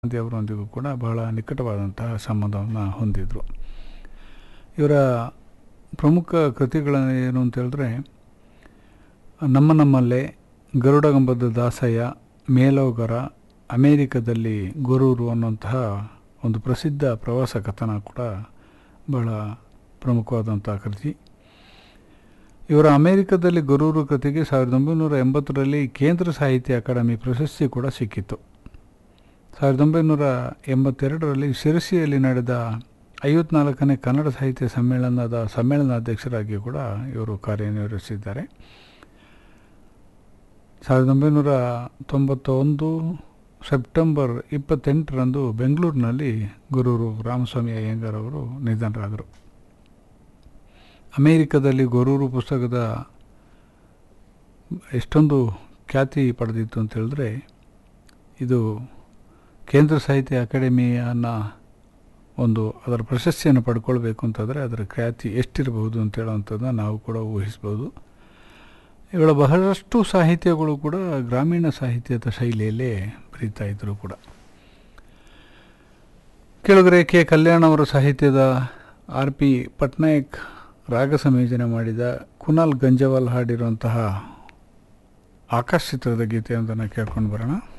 ಗಾಂಧಿಯವರೊಂದಿಗೂ ಕೂಡ ಬಹಳ ನಿಕಟವಾದಂತಹ ಸಂಬಂಧವನ್ನು ಹೊಂದಿದ್ರು ಇವರ ಪ್ರಮುಖ ಕೃತಿಗಳನ್ನು ಏನು ಅಂತ ಹೇಳಿದ್ರೆ ನಮ್ಮ ನಮ್ಮಲ್ಲೇ ಗರುಡಗಂಬದ ದಾಸಯ್ಯ ಮೇಲೋಗರ ಅಮೇರಿಕದಲ್ಲಿ ಗೊರೂರು ಅನ್ನುವಂತಹ ಒಂದು ಪ್ರಸಿದ್ಧ ಪ್ರವಾಸ ಕಥನ ಕೂಡ ಬಹಳ ಪ್ರಮುಖವಾದಂಥ ಕೃತಿ ಇವರ ಅಮೇರಿಕದಲ್ಲಿ ಗೊರೂರು ಕೃತಿಗೆ ಸಾವಿರದ ಒಂಬೈನೂರ ಎಂಬತ್ತರಲ್ಲಿ ಕೇಂದ್ರ ಸಾಹಿತ್ಯ ಅಕಾಡೆಮಿ ಪ್ರಶಸ್ತಿ ಕೂಡ ಸಿಕ್ಕಿತ್ತು ಸಾವಿರದ ಒಂಬೈನೂರ ಎಂಬತ್ತೆರಡರಲ್ಲಿ ಶಿರಸಿಯಲ್ಲಿ ನಡೆದ ಐವತ್ನಾಲ್ಕನೇ ಕನ್ನಡ ಸಾಹಿತ್ಯ ಸಮ್ಮೇಳನದ ಸಮ್ಮೇಳನಾಧ್ಯಕ್ಷರಾಗಿ ಕೂಡ ಇವರು ಕಾರ್ಯನಿರ್ವಹಿಸಿದ್ದಾರೆ ಸಾವಿರದ ಒಂಬೈನೂರ ತೊಂಬತ್ತೊಂದು ಸೆಪ್ಟೆಂಬರ್ ಇಪ್ಪತ್ತೆಂಟರಂದು ಬೆಂಗಳೂರಿನಲ್ಲಿ ಗುರೂರು ರಾಮಸ್ವಾಮಿ ಅಯ್ಯಂಗಾರ್ ಅವರು ನಿಧನರಾದರು ಅಮೇರಿಕದಲ್ಲಿ ಗೊರೂರು ಪುಸ್ತಕದ ಎಷ್ಟೊಂದು ಖ್ಯಾತಿ ಪಡೆದಿತ್ತು ಅಂತ ಹೇಳಿದ್ರೆ ಇದು ಕೇಂದ್ರ ಸಾಹಿತ್ಯ ಅಕಾಡೆಮಿಯನ್ನು ಒಂದು ಅದರ ಪ್ರಶಸ್ತಿಯನ್ನು ಪಡ್ಕೊಳ್ಬೇಕು ಅಂತಂದರೆ ಅದರ ಖ್ಯಾತಿ ಎಷ್ಟಿರಬಹುದು ಅಂತ ಹೇಳುವಂಥದ್ದನ್ನ ನಾವು ಕೂಡ ಊಹಿಸ್ಬೋದು ಇವಳ ಬಹಳಷ್ಟು ಸಾಹಿತ್ಯಗಳು ಕೂಡ ಗ್ರಾಮೀಣ ಸಾಹಿತ್ಯದ ಶೈಲಿಯಲ್ಲೇ ಬರೀತಾ ಇದ್ದರು ಕೂಡ ಕೆಳಗರೆ ಕೆ ಕಲ್ಯಾಣ್ ಅವರ ಸಾಹಿತ್ಯದ ಆರ್ ಪಿ ಪಟ್ನಾಯಕ್ ರಾಗ ಸಂಯೋಜನೆ ಮಾಡಿದ ಕುನಾಲ್ ಗಂಜವಾಲ್ ಹಾಡಿರುವಂತಹ ಆಕಾಶ ಚಿತ್ರದ ಗೀತೆಯೊಂದನ್ನು ಕೇಳ್ಕೊಂಡು ಬರೋಣ